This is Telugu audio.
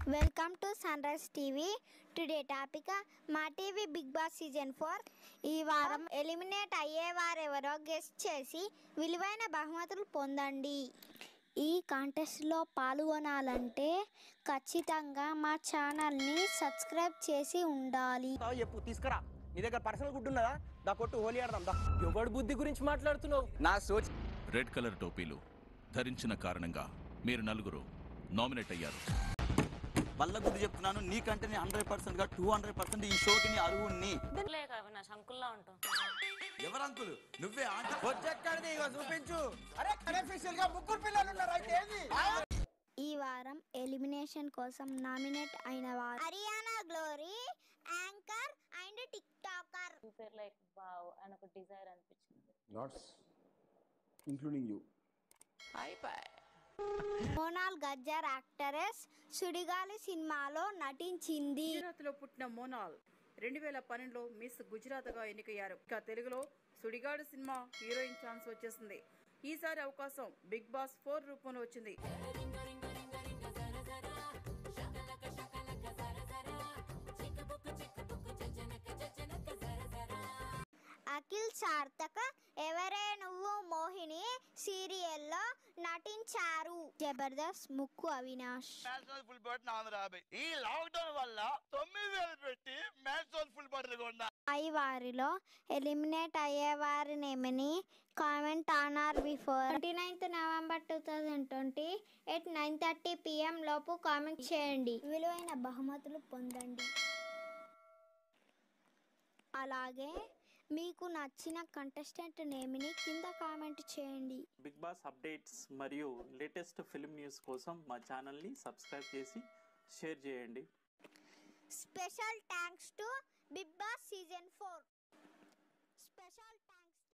Welcome to Sunrise TV today topic Maa TV Bigg Boss season four ఈ వారం ఎలిమినేట్ అయ్యేవారెవరో గెస్ట్ చేసి విలువైన బహుమతులు పొందండి ఈ కాంటెస్ట్లో పాల్గొనాలంటే ఖచ్చితంగా మా ఛానల్ని సబ్స్క్రైబ్ చేసి ఉండాలి తావు చెప్పు తీసుకురా నీ దగ్గర పర్సనల్ గుడ్డు ఉన్నదా దా కొట్టు హోలీ ఆడదాం దా ఎవడి బుద్ధి గురించి మాట్లాడుతున్నావు నా సోచ్ రెడ్ కలర్ టోపీలు ధరించిన కారణంగా మీరు నలుగురు నామినేట్ అయ్యారు మళ్ళా గుర్తు చెప్తున్నాను నీకంటే హండ్రెడ్ పర్సెంట్ గా టూ హండ్రెడ్ పర్సెంట్ ఈ షోకి నీ అర్హుణ్ణి లేక అవినాష్ అంకుల్లా ఉంటాం ఎవరు అంకుల్ నువ్వే ఆంటీ వచ్చెక్కడిది ఇగో చూపించు అరే అన్అఫీషియల్ గా ముగ్గురు పిల్లలు ఉన్నారు అయితే ఏంది ఈ వారం ఎలిమినేషన్ కోసం నామినేట్ అయిన వారు Ariyana Glory anchor and TikToker super like wow అని ఒక డిజైర్ అనిపించింది not including you. Monal Gajjar యాక్టరెస్ సుడిగాలి సినిమాలో నటించింది గుజరాత్ లో పుట్టిన మోనాల్ రెండు వేల పన్నెండులో మిస్ గుజరాత్ గా ఎన్నికయ్యారు ఇక తెలుగులో సుడిగాడు సినిమా హీరోయిన్ ఛాన్స్ వచ్చేసింది ఈసారి అవకాశం బిగ్ బాస్ ఫోర్ రూపంలో వచ్చింది అఖిల్ సార్థక్ ఎవరే నువ్వు మోహిని సీరియల్లో నటించారు జబర్దస్త్ ముక్కు అవినాష్ ఫుల్ బాటిల్ ఆంధ్ర యాభై ఈ లాక్డౌన్ వల్ల తొమ్మిది వేలు పెట్టి మ్యాన్సోల్ ఫుల్ బాటిల్ కొన్నా పై వారిలో ఎలిమినేట్ అయ్యే వారినేమని comment on or before twenty ninth November two thousand twenty at nine thirty PM లోపు కామెంట్ చేయండి విలువైన బహుమతులు పొందండి అలాగే మీకు నచ్చిన కంటెస్టెంట్ నేమిని కింద కామెంట్ చేయండి బిగ్ బాస్ అప్డేట్స్ మరియు లేటెస్ట్ ఫిల్మ్ న్యూస్ కోసం మా ఛానల్ని సబ్స్క్రైబ్ చేసి షేర్ చేయండి special thanks to Bigg Boss season four special